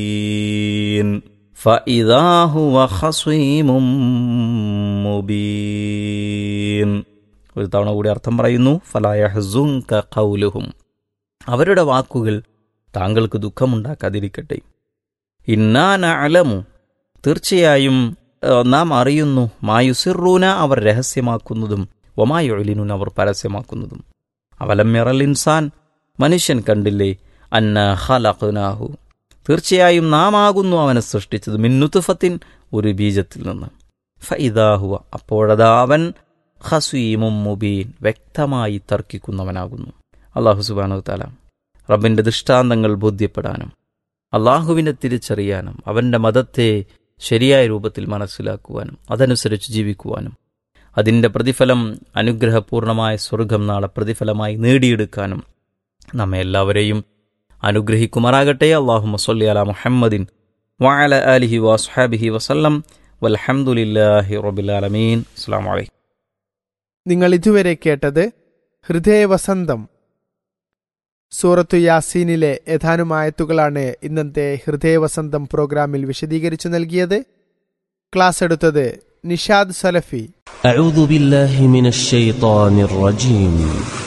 فإذا هو خصيم മുബീൻ ഒരു തവണ കൂടി അർത്ഥം പറയുന്നു ഫലായഹുങ്ക കൗലുഹും അവരുടെ വാക്കുകൾ താങ്കൾക്ക് ദുഃഖമുണ്ടാക്കാതിരിക്കട്ടെ ഇന്നാന അലമു തീർച്ചയായും ഏഹ്, നാം അറിയുന്നു മായുസിറൂന അവർ രഹസ്യമാക്കുന്നതും ഒമായൊഴിലിനൂൻ അവർ പരസ്യമാക്കുന്നതും അവലം മിറൽ ഇൻസാൻ മനുഷ്യൻ കണ്ടില്ലേ അന്ന ഹലഖ്നാഹു തീർച്ചയായും നാം ആകുന്നു അവനെ സൃഷ്ടിച്ചത് മിന്നുത്തുഫത്തിൻ ഒരു ബീജത്തിൽ നിന്ന് ഫൈദാഹുവ അപ്പോഴതാ അവൻ ഹസീമും മുബീൻ വ്യക്തമായി തർക്കിക്കുന്നവനാകുന്നു അള്ളാഹു സുബാനു താല റബ്ബിന്റെ ദൃഷ്ടാന്തങ്ങൾ ബോധ്യപ്പെടാനും അള്ളാഹുവിനെ തിരിച്ചറിയാനും അവന്റെ മതത്തെ ശരിയായ രൂപത്തിൽ മനസ്സിലാക്കുവാനും അതനുസരിച്ച് ജീവിക്കുവാനും അതിൻ്റെ പ്രതിഫലം അനുഗ്രഹപൂർണമായ സ്വർഗം നാളെ പ്രതിഫലമായി നേടിയെടുക്കാനും നമ്മെ എല്ലാവരെയും അനുഗ്രഹിക്കുമാറാകട്ടെ അള്ളാഹു മസ്ലി അല മുഹമ്മദിൻ വഅല ആലിഹി വസ്ഹാബിഹി വസല്ലം വൽഹംദുലില്ലാഹി റബിലാലമീൻ അസ്സാം വലൈക്കും നിങ്ങൾ ഇതുവരെ കേട്ടത് ഹൃദയവസന്തം സൂറത്തു യാസീനിലെ ഏതാനും ആയത്തുകളാണ് ഇന്നത്തെ ഹൃദയവസന്തം പ്രോഗ്രാമിൽ വിശദീകരിച്ചു നൽകിയത് ക്ലാസ് എടുത്തത് നിഷാദ് സലഫി أعوذ بالله من الشيطان الرجيم